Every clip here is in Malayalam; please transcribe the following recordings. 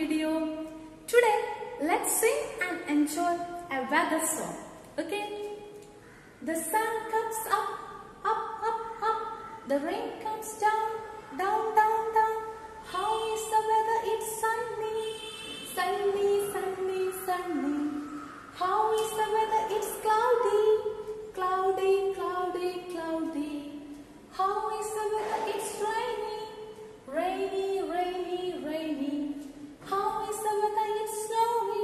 video. Today, let's sing and enjoy a weather song. Okay? The sun comes up, up, up, up. The rain comes down, down, down, down. How is the weather? It's sunny, sunny, sunny, sunny. How is the weather? It's cloudy, cloudy, cloudy, cloudy. How is the weather? It's rainy, rainy, rainy, rainy. How is the weather? It's snowy,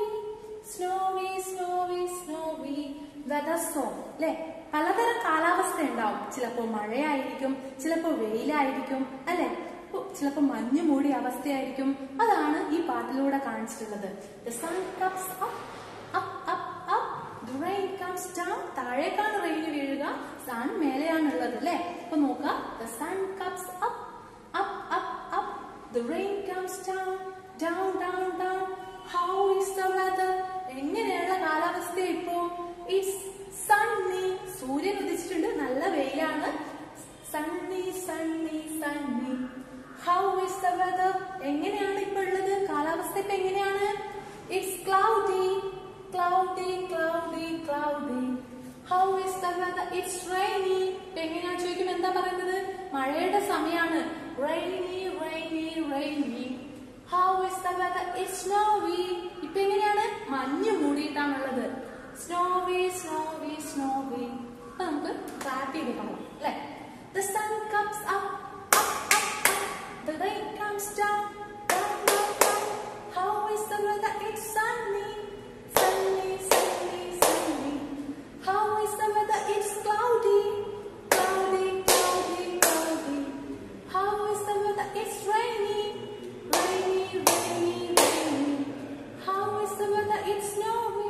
snowy, snowy, snowy. Weather song, അല്ലെ പലതരം കാലാവസ്ഥ ഉണ്ടാവും ചിലപ്പോൾ മഴയായിരിക്കും ചിലപ്പോൾ വെയിലായിരിക്കും അല്ലെ ചിലപ്പോൾ മഞ്ഞു മൂടിയ അവസ്ഥയായിരിക്കും അതാണ് ഈ പാട്ടിലൂടെ കാണിച്ചിട്ടുള്ളത് The sun comes up, up, up, up. The rain comes down. താഴേക്കാണ് റെയിൻ വീഴുക സൺ മേലെയാണുള്ളത് അല്ലെ അപ്പൊ നോക്കാം The sun comes up, up, up, up. The rain comes down, down, down, down. How is the weather? എങ്ങനെയുള്ള കാലാവസ്ഥ ഇപ്പോ ഇറ്റ്സ് സണ്ണി സൂര്യൻ ഉദിച്ചിട്ടുണ്ട് നല്ല വെയിലാണ് sunny sunny sunny how is the weather എങ്ങനെയാണ് ഇപ്പൊ ഉള്ളത് കാലാവസ്ഥ ഇപ്പൊ എങ്ങനെയാണ് it's cloudy cloudy cloudy cloudy how is the weather it's rainy ഇപ്പൊ എങ്ങനെയാണ് ചോദിക്കും എന്താ പറയുന്നത് മഴയുടെ സമയമാണ് rainy rainy rainy how is the weather it's snowy ഇപ്പൊ എങ്ങനെയാണ് മഞ്ഞ് മൂടിയിട്ടാണുള്ളത് സ്നോവി സ്നോവി സ്നോവി അപ്പൊ നമുക്ക് ക്ലാപ്പ് ചെയ്ത് കാണാം അല്ലെ The sun comes up, up, up, up. The rain comes down, down, down, down. How is the weather? It's sunny, sunny, sunny, sunny. How is the weather? It's cloudy, cloudy, cloudy, cloudy. How is the weather? It's rainy, rainy, rainy, rainy. How is the weather? It's snowy,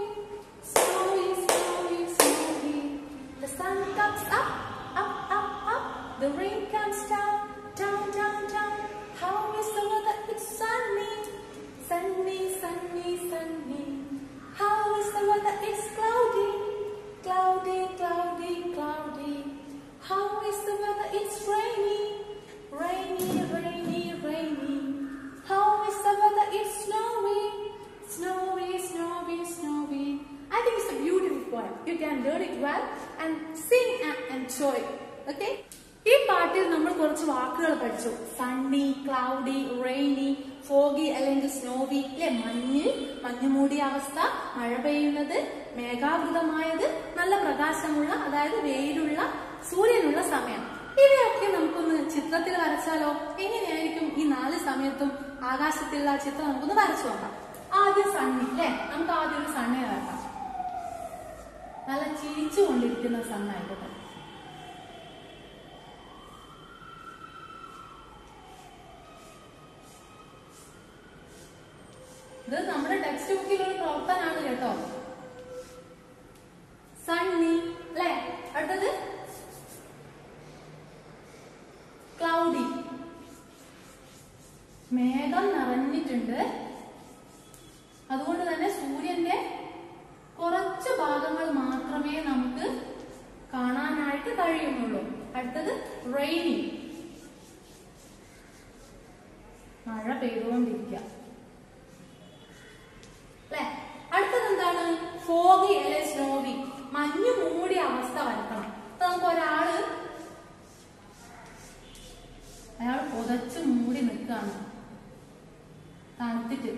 snowy, snowy, snowy. The sun comes up, up, up, up. The rain comes down, down, down, down. How is the weather? It's sunny, sunny, sunny, sunny. How is the weather? It's cloudy, cloudy, cloudy, cloudy. How is the weather? It's rainy, rainy, rainy, rainy. How is the weather? It's snowy, snowy, snowy, snowy. I think it's a beautiful poem. You can learn it well and sing and enjoy. Okay? ഈ പാട്ടിൽ നമ്മൾ കുറച്ച് വാക്കുകൾ പഠിച്ചു സണ്ണി ക്ലൗഡി റെയിനി ഫോഗി അല്ലെങ്കിൽ സ്നോവി അല്ലെ മഞ്ഞ് മഞ്ഞുമൂടിയ അവസ്ഥ മഴ പെയ്യുന്നത് മേഘാവൃതമായത് നല്ല പ്രകാശമുള്ള അതായത് വെയിലുള്ള സൂര്യനുള്ള സമയം ഇവയൊക്കെ നമുക്കൊന്ന് ചിത്രത്തിൽ വരച്ചാലോ എങ്ങനെയായിരിക്കും ഈ നാല് സമയത്തും ആകാശത്തിലുള്ള ആ ചിത്രം നമുക്കൊന്ന് വരച്ചു നോക്കാം ആദ്യം സണ്ണി അല്ലെ നമുക്ക് ആദ്യം ഒരു സണ്ണി വരക്കാം നല്ല ചിരിച്ചു കൊണ്ടിരിക്കുന്ന സണ്ണായിക്കോട്ടെ ഇത് നമ്മുടെ ടെക്സ്റ്റ് ബുക്കിൽ ഒരു പ്രവർത്തനാണ് കേട്ടോ സണ്ണി അല്ലെ അടുത്തത് ക്ലൗഡി മേഘം നിറഞ്ഞിട്ടുണ്ട് അതുകൊണ്ട് തന്നെ സൂര്യന്റെ കുറച്ച് ഭാഗങ്ങൾ മാത്രമേ നമുക്ക് കാണാനായിട്ട് കഴിയുന്നുള്ളൂ അടുത്തത് റെയിനി മഴ പെയ്തുകൊണ്ടിരിക്കുക അല്ലെ അടുത്തത് എന്താണ് ഫോഗി അല്ലെ സ്നോവി മഞ്ഞു മൂടിയ അവസ്ഥ വരുത്തണം അപ്പൊ നമുക്ക് ഒരാള് അയാൾ പുതച്ച് മൂടി നിൽക്കുകയാണ് തണുത്തിട്ട്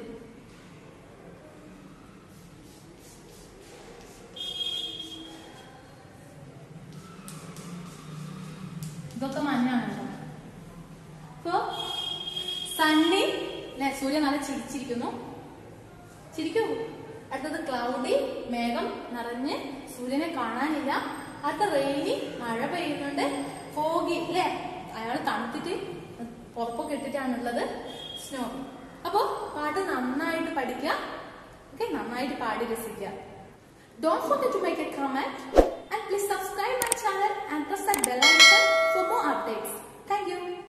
ഇതൊക്കെ മഞ്ഞാണ് കേട്ടോ അപ്പൊ സണ്ണി അല്ലെ സൂര്യൻ നല്ല ചിരിച്ചിരിക്കുന്നു ചിരിക്കൂ അടുത്തത് ക്ലൗഡി മേഘം നിറഞ്ഞ് സൂര്യനെ കാണാനില്ല അടുത്ത റെയിനി മഴ പെയ്യുന്നുണ്ട് ഫോഗി അല്ലെ അയാൾ തണുത്തിട്ട് പുറപ്പൊക്കെ ഇട്ടിട്ടാണുള്ളത് സ്നോ അപ്പോ പാട്ട് നന്നായിട്ട് പഠിക്കുക ഓക്കെ നന്നായിട്ട് പാടി രസിക്കുക don't forget to make a comment and please subscribe my channel and press the bell icon for more updates thank U